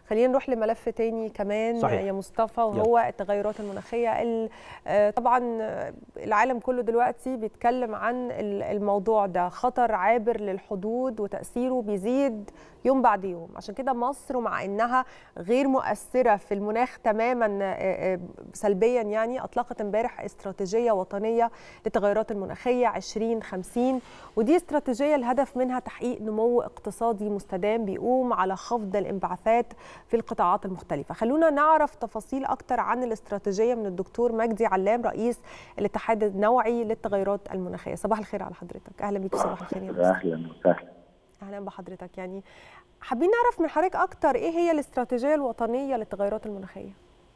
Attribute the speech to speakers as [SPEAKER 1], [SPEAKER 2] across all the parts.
[SPEAKER 1] خلينا نروح لملف تاني كمان
[SPEAKER 2] صحيح.
[SPEAKER 1] يا مصطفى وهو التغيرات المناخيه ال- آه، طبعا العالم كله دلوقتي بيتكلم عن ال- الموضوع ده خطر عابر للحدود وتاثيره بيزيد يوم بعد يوم عشان كده مصر ومع انها غير مؤثره في المناخ تماما آه، آه، سلبيا يعني اطلقت امبارح استراتيجيه وطنيه للتغيرات المناخيه 2050 ودي استراتيجيه الهدف منها تحقيق نمو اقتصادي مستدام بيقوم على خفض الانبعاثات في القطاعات المختلفه خلونا نعرف تفاصيل اكتر عن الاستراتيجيه من الدكتور مجدي علام رئيس الاتحاد النوعي للتغيرات المناخيه صباح الخير على حضرتك اهلا بيك صباح الخير يا مصطفى
[SPEAKER 3] اهلا وسهلا
[SPEAKER 1] اهلا بحضرتك يعني حابين نعرف من حضرتك اكتر ايه هي الاستراتيجيه الوطنيه للتغيرات المناخيه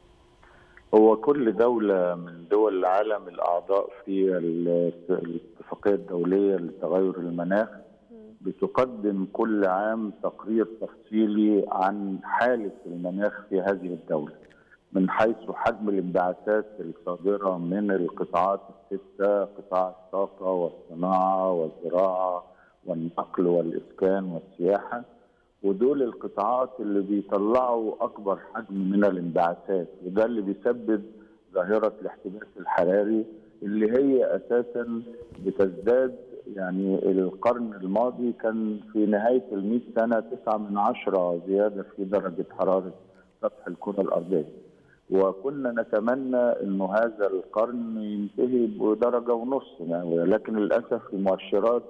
[SPEAKER 3] هو كل دولة من دول العالم الأعضاء في ال- الاتفاقية الدولية لتغير المناخ بتقدم كل عام تقرير تفصيلي عن حالة المناخ في هذه الدولة من حيث حجم الانبعاثات الصادرة من القطاعات الستة قطاع الطاقة والصناعة والزراعة والنقل والإسكان والسياحة ودول القطاعات اللي بيطلعوا اكبر حجم من الانبعاثات وده اللي بيسبب ظاهره الاحتباس الحراري اللي هي اساسا بتزداد يعني القرن الماضي كان في نهايه ال 100 سنه 9 من عشرة زياده في درجه حراره سطح الكره الارضيه. وكنا نتمنى انه هذا القرن ينتهي بدرجه ونص يعني ولكن للاسف المؤشرات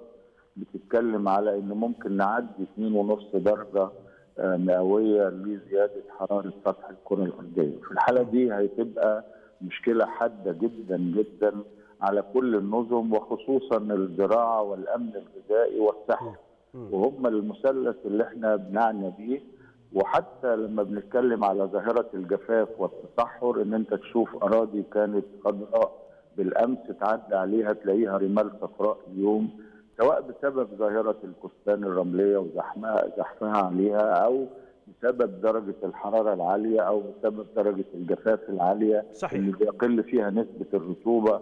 [SPEAKER 3] بتتكلم على انه ممكن نعدي 2.5 درجه آه، مئويه لزياده حراره سطح الكره الارضيه، في الحاله دي هتبقى مشكله حاده جدا جدا على كل النظم وخصوصا الزراعه والامن الغذائي والصحه وهم المثلث اللي احنا بنعنى بيه وحتى لما بنتكلم على ظاهره الجفاف والتصحر ان انت تشوف اراضي كانت خضراء بالامس تعدي عليها تلاقيها رمال صفراء اليوم سواء بسبب ظاهره الكثبان الرمليه وزحمها زحفها عليها او بسبب درجه الحراره العاليه او بسبب درجه الجفاف العاليه
[SPEAKER 2] صحيح.
[SPEAKER 3] اللي بيقل فيها نسبه الرطوبه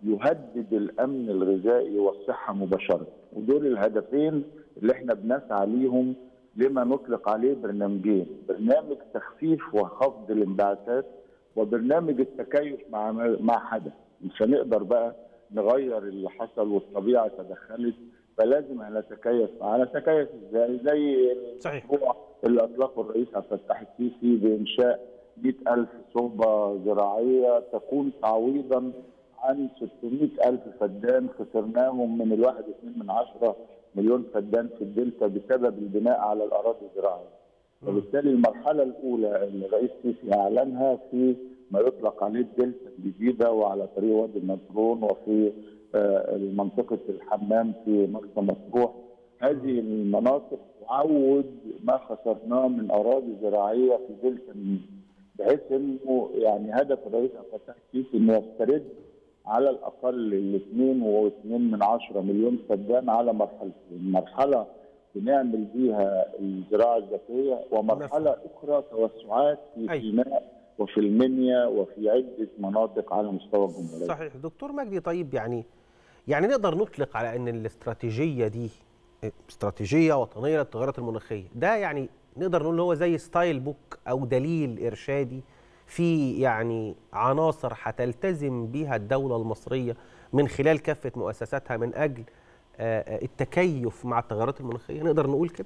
[SPEAKER 3] يهدد الامن الغذائي والصحه مباشره ودول الهدفين اللي احنا بنسعى ليهم لما نطلق عليه برنامجين برنامج تخفيف وخفض الانبعاثات وبرنامج التكيف مع مع حدث مش هنقدر بقى نغير اللي حصل والطبيعه تدخلت فلازم هنتكيف معاه نتكيف ازاي زي
[SPEAKER 2] صحيح.
[SPEAKER 3] المشروع اللي اطلقه الرئيس عبد الفتاح السيسي بانشاء 100000 صوبه زراعيه تكون تعويضا عن 600000 فدان خسرناهم من الواحد اثنين من عشرة مليون فدان في الدلتا بسبب البناء على الاراضي الزراعيه. وبالتالي المرحله الاولى اللي الرئيس السيسي اعلنها في ما يطلق عليه الدلتا الجديده وعلى طريق وادي النطرون وفي آه، منطقه الحمام في مرسى مطروح هذه المناطق تعوض ما خسرناه من اراضي زراعيه في دلتا النيل بحيث انه يعني هدف الرئيس عبد الفتاح السيسي انه يسترد على الاقل الاثنين واثنين من عشرة مليون فدان على مرحلتين مرحله بنعمل بيها الزراعه الذكيه ومرحله اخرى توسعات في
[SPEAKER 2] أي.
[SPEAKER 3] سيناء وفي المنيا وفي عده مناطق على مستوى الجمهوريه
[SPEAKER 2] صحيح دكتور مجدي طيب يعني يعني نقدر نطلق على ان الاستراتيجيه دي استراتيجيه وطنيه للتغيرات المناخيه ده يعني نقدر نقول هو زي ستايل بوك او دليل ارشادي في يعني عناصر هتلتزم بيها الدوله المصريه من خلال كافه مؤسساتها من اجل آه، آه، التكيف مع التغيرات المناخيه نقدر نقول كده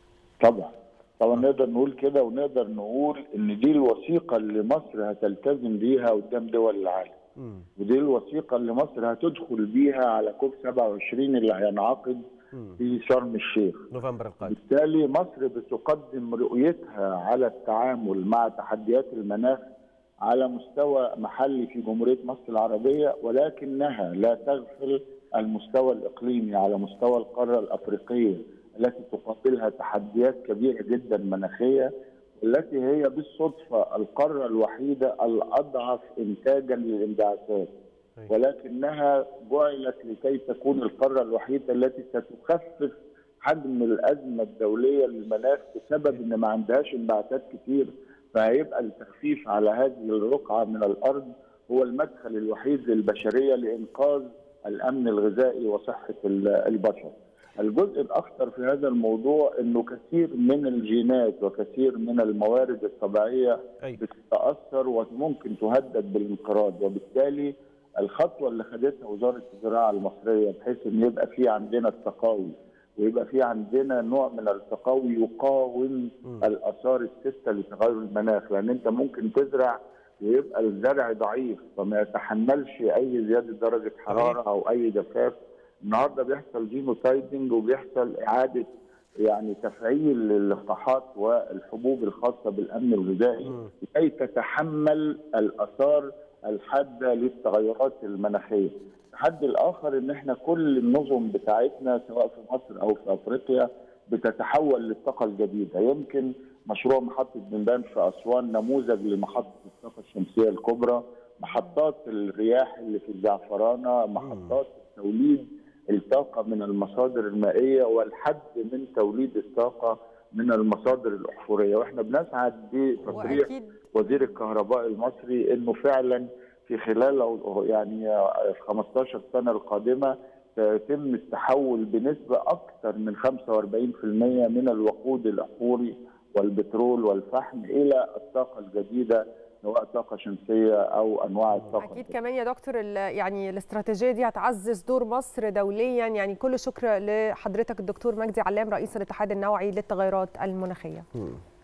[SPEAKER 3] طبعا طبعا نقدر نقول كده ونقدر نقول ان دي الوثيقه اللي مصر هتلتزم بيها قدام دول العالم
[SPEAKER 2] مم.
[SPEAKER 3] ودي الوثيقه اللي مصر هتدخل بيها على كوب 27 اللي هينعقد
[SPEAKER 2] مم.
[SPEAKER 3] في شرم الشيخ
[SPEAKER 2] نوفمبر القادم
[SPEAKER 3] بالتالي مصر بتقدم رؤيتها على التعامل مع تحديات المناخ على مستوى محلي في جمهورية مصر العربية ولكنها لا تغفل المستوى الإقليمي على مستوى القارة الأفريقية التي تقابلها تحديات كبيرة جدا مناخية والتي هي بالصدفة القارة الوحيدة الأضعف إنتاجا للانبعاثات ولكنها جعلت لكي تكون القارة الوحيدة التي ستخفف حجم الأزمة الدولية للمناخ بسبب إن ما عندهاش انبعاثات كتير فهيبقى التخفيف على هذه الرقعة من الأرض هو المدخل الوحيد للبشرية لإنقاذ الأمن الغذائي وصحة البشر الجزء الاخطر في هذا الموضوع انه كثير من الجينات وكثير من الموارد الطبيعيه
[SPEAKER 2] أيوة.
[SPEAKER 3] بتتاثر وممكن تهدد بالانقراض وبالتالي الخطوه اللي خدتها وزاره الزراعه المصريه بحيث ان يبقى في عندنا التقاوي ويبقى في عندنا نوع من التقاوي يقاوم الاثار السته لتغير المناخ لان انت ممكن تزرع ويبقى الزرع ضعيف فما يتحملش اي زياده درجه حراره او اي جفاف النهارده بيحصل جينوتايدنج وبيحصل اعاده يعني تفعيل اللقاحات والحبوب الخاصه بالامن الغذائي لكي تتحمل الاثار الحاده للتغيرات المناخيه. التحدي الاخر ان احنا كل النظم بتاعتنا سواء في مصر او في افريقيا بتتحول للطاقه الجديده، يمكن مشروع محطه بنبان في اسوان نموذج لمحطه الطاقه الشمسيه الكبرى، محطات الرياح اللي في الزعفرانه، محطات توليد الطاقه من المصادر المائيه والحد من توليد الطاقه من المصادر الاحفوريه، واحنا بنسعد بتصريح
[SPEAKER 1] واكيد
[SPEAKER 3] وزير الكهرباء المصري انه فعلا في خلال يعني 15 سنه القادمه سيتم التحول بنسبه اكثر من 45% من الوقود الاحفوري والبترول والفحم الى الطاقه الجديده سواء طاقه شمسيه او انواع الطاقه
[SPEAKER 1] اكيد كمان يا دكتور ال- يعني الاستراتيجيه دي هتعزز دور مصر دوليا يعني كل شكر لحضرتك الدكتور مجدي علام رئيس الاتحاد النوعي للتغيرات المناخيه